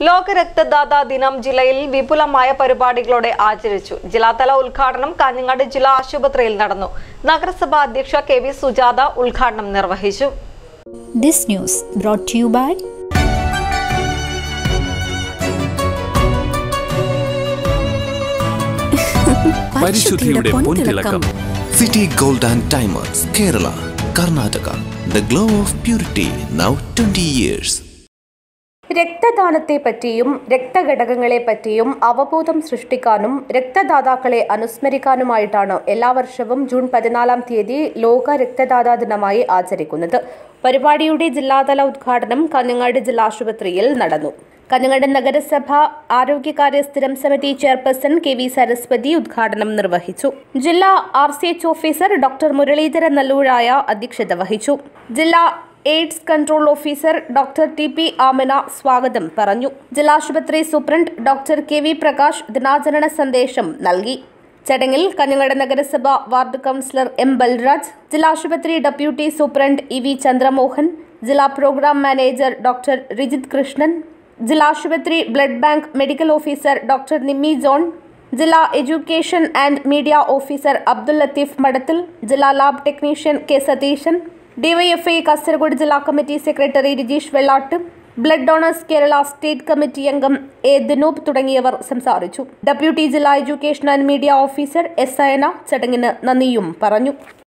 ലോക രക്തദാതാ ദിനം ജില്ലയിൽ വിപുലമായ പരിപാടികളോടെ ആചരിച്ചു ജില്ലാതല ഉദ്ഘാടനം കാഞ്ഞങ്ങാട് ജില്ലാ ആശുപത്രിയിൽ നടന്നു നഗരസഭാ അധ്യക്ഷ കെ വി സുജാത ഉദ്ഘാടനം നിർവഹിച്ചു This news brought to you by പരിശുദ്ധിയുടെ പൊൻതിളക്കം city gold and diamonds Kerala Karnataka the glow of purity now twenty years രക്തദാനത്തെപ്പറ്റിയും രക്തഘടകങ്ങളെപ്പറ്റിയും അവബോധം സൃഷ്ടിക്കാനും രക്തദാതാക്കളെ അനുസ്മരിക്കാനുമായിട്ടാണ് എല്ലാ വർഷവും ജൂൺ പതിനാലാം തീയതി ലോക രക്തദാതാ ദിനമായി ആചരിക്കുന്നത് പരിപാടിയുടെ ജില്ലാതല ഉദ്ഘാടനം കാഞ്ഞങ്ങാട് ജില്ലാ ആശുപത്രിയിൽ നടന്നു കാഞ്ഞങ്ങാട് നഗരസഭ ആരോഗ്യകാര്യ സ്ഥിരം സമിതി ചെയർപേഴ്സൺ കെ വി സരസ്വതി ഉദ്ഘാടനം നിർവഹിച്ചു ജില്ലാ R C H officer doctor Muraleedharan നല്ലൂരായ അധ്യക്ഷത വഹിച്ചു ജില്ലാ AIDS control officer doctor T P Amina സ്വാഗതം പറഞ്ഞു ജില്ലാശുപത്രി superintendent doctor K V Prakash ദിനാചരണ സന്ദേശം നൽകി ചടങ്ങിൽ കഞ്ഞങ്ങാട് നഗരസഭ വാർഡ് കൗൺസിലർ എം ബൽരാജ് ജില്ലാശുപത്രി deputy superintendent E V Chandramohan ജില്ലാ programme manager doctor Rijith Krishnan ജില്ലാശുപത്രി blood bank medical officer doctor Nimmi John ജില്ലാ education and media officer Abdul Latheef Madathil ജില്ലാ lab technician K Satheesan DYFI Kasaragod ജില്ലാ committee secretary Rajeesh Vellatt blood donors Kerala state committee അംഗം എ ദിനൂപ് തുടങ്ങിയവർ സംസാരിച്ചു deputy ജില്ലാ education and media officer S Ayana ചടങ്ങിന് നന്ദിയും പറഞ്ഞു